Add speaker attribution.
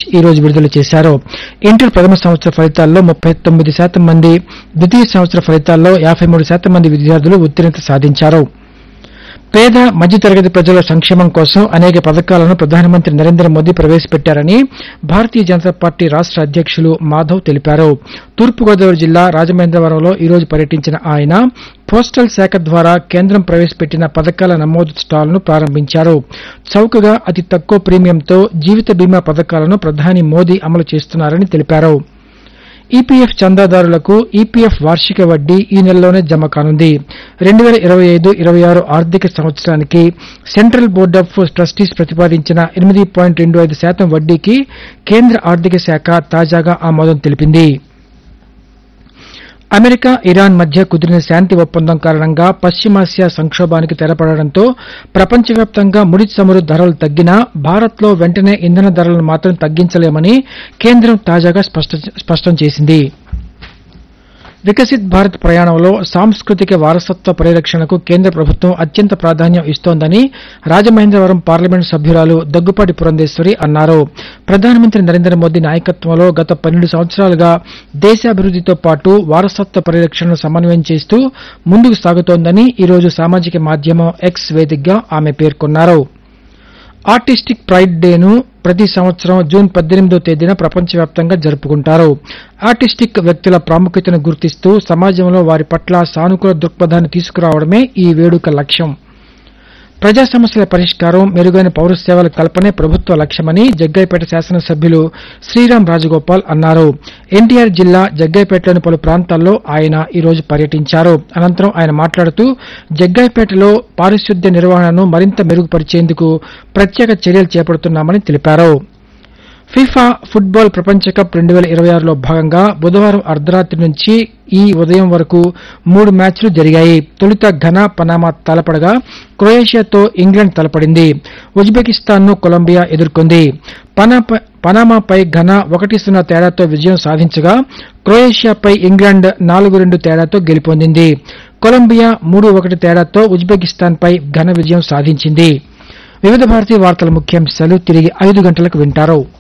Speaker 1: ఈ రోజు విడుదల చేశారు ఇంటర్ ప్రథమ సంవత్సర ఫలితాల్లో ముప్పై తొమ్మిది శాతం మంది ద్వితీయ సంవత్సర ఫలితాల్లో యాభై మూడు శాతం మంది విద్యార్థులు ఉత్తీర్ణత సాధించారు పేద మధ్యతరగతి ప్రజల సంక్షేమం కోసం అనేక పథకాలను ప్రధానమంత్రి నరేంద్ర మోదీ ప్రవేశపెట్టారని భారతీయ జనతా పార్టీ రాష్ట అధ్యక్షులు మాధవ్ తెలిపారు తూర్పుగోదావరి జిల్లా రాజమహేంద్రవరంలో ఈ రోజు పర్యటించిన ఆయన పోస్టల్ శాఖ ద్వారా కేంద్రం ప్రవేశపెట్టిన పథకాల నమోదు స్టాల్ను ప్రారంభించారు చౌకగా అతి తక్కువ ప్రీమియంతో జీవిత బీమా పథకాలను ప్రధాని మోదీ అమలు చేస్తున్నారని తెలిపారు ఈపీఎఫ్ చందాదారులకు ఈపీఎఫ్ వార్షిక వడ్డీ ఈ నెలలోనే జమ కానుంది రెండు వేల ఇరవై ఐదు ఇరవై ఆరు ఆర్థిక సంవత్సరానికి సెంట్రల్ బోర్డ్ ఆఫ్ ట్రస్టీస్ ప్రతిపాదించిన ఎనిమిది పాయింట్ రెండు ఐదు శాతం వడ్డీకి కేంద్ర ఆర్థిక శాఖ తాజాగా ఆమోదం తెలిపింది అమెరికా ఇరాన్ మధ్య కుదిరిన శాంతి ఒప్పందం కారణంగా పశ్చిమాసియా సంక్షోభానికి తెరపడడంతో ప్రపంచవ్యాప్తంగా ముడి చమురు ధరలు తగ్గినా భారత్లో వెంటనే ఇంధన ధరలను మాత్రం తగ్గించలేమని కేంద్రం తాజాగా స్పష్ట- స్పష్టం చేసింది వికసిత్ భారత్ ప్రయాణంలో సాంస్కృతిక వారసత్వ పరిరక్షణకు కేంద్ర ప్రభుత్వం అత్యంత ప్రాధాన్యం ఇస్తోందని రాజమహేంద్రవరం పార్లమెంట్ సభ్యురాలు దగ్గుపాటి పురంధేశ్వరి అన్నారు ప్రధానమంత్రి నరేంద్ర మోదీ నాయకత్వంలో గత పన్నెండు సంవత్సరాలుగా దేశాభివృద్దితో పాటు వారసత్వ పరిరక్షణను సమన్వయం చేస్తూ ముందుకు సాగుతోందని ఈ రోజు సామాజిక మాధ్యమం ఎక్స్ వేదికగా ఆమె పేర్కొన్నారు ఆర్టిస్టిక్ ప్రైడ్ డేను ప్రతి సంవత్సరం జూన్ పద్దెనిమిదో తేదీన ప్రపంచవ్యాప్తంగా జరుపుకుంటారు ఆర్టిస్టిక్ వ్యక్తుల ప్రాముఖ్యతను గుర్తిస్తూ సమాజంలో వారి పట్ల సానుకూల దృక్పథాన్ని తీసుకురావడమే ఈ వేడుక లక్ష్యం ప్రజా సమస్యల పరిష్కారం మెరుగైన పౌర సేవల కల్పనే ప్రభుత్వ లక్ష్యమని జగ్గైపేట శాసనసభ్యులు శ్రీరాం రాజగోపాల్ అన్నారు ఎన్టీఆర్ జిల్లా జగ్గైపేటలోని పలు ప్రాంతాల్లో ఆయన ఈ రోజు పర్యటించారు అనంతరం ఆయన మాట్లాడుతూ జగ్గైపేటలో పారిశుద్ధ్య నిర్వహణను మరింత మెరుగుపరిచేందుకు ప్రత్యేక చర్యలు చేపడుతున్నామని తెలిపారు ఫిఫా ఫుట్బాల్ ప్రపంచ కప్ రెండు వేల ఇరవై ఆరులో భాగంగా బుధవారం అర్ధరాత్రి నుంచి ఈ ఉదయం వరకు మూడు మ్యాచ్లు జరిగాయి తొలుత ఘనా పనామా తలపడగా క్రొయేషియాతో ఇంగ్లాండ్ తలపడింది ఉజ్బెకిస్తాన్ ను కొలంబియా ఎదుర్కొంది పనాప- పనామాపై ఘనా ఒకటి సున్నా తేడాతో విజయం సాధించగా క్రొయేషియాపై ఇంగ్లాండ్ నాలుగు రెండు తేడాతో గెలుపొందింది కొలంబియా మూడు ఒకటి తేడాతో ఉజ్బెకిస్తాన్పై ఘన విజయం సాధించింది వివిధ భారతీయ వార్తల ముఖ్యాంశాలు తిరిగి ఐదు గంటలకు వింటారు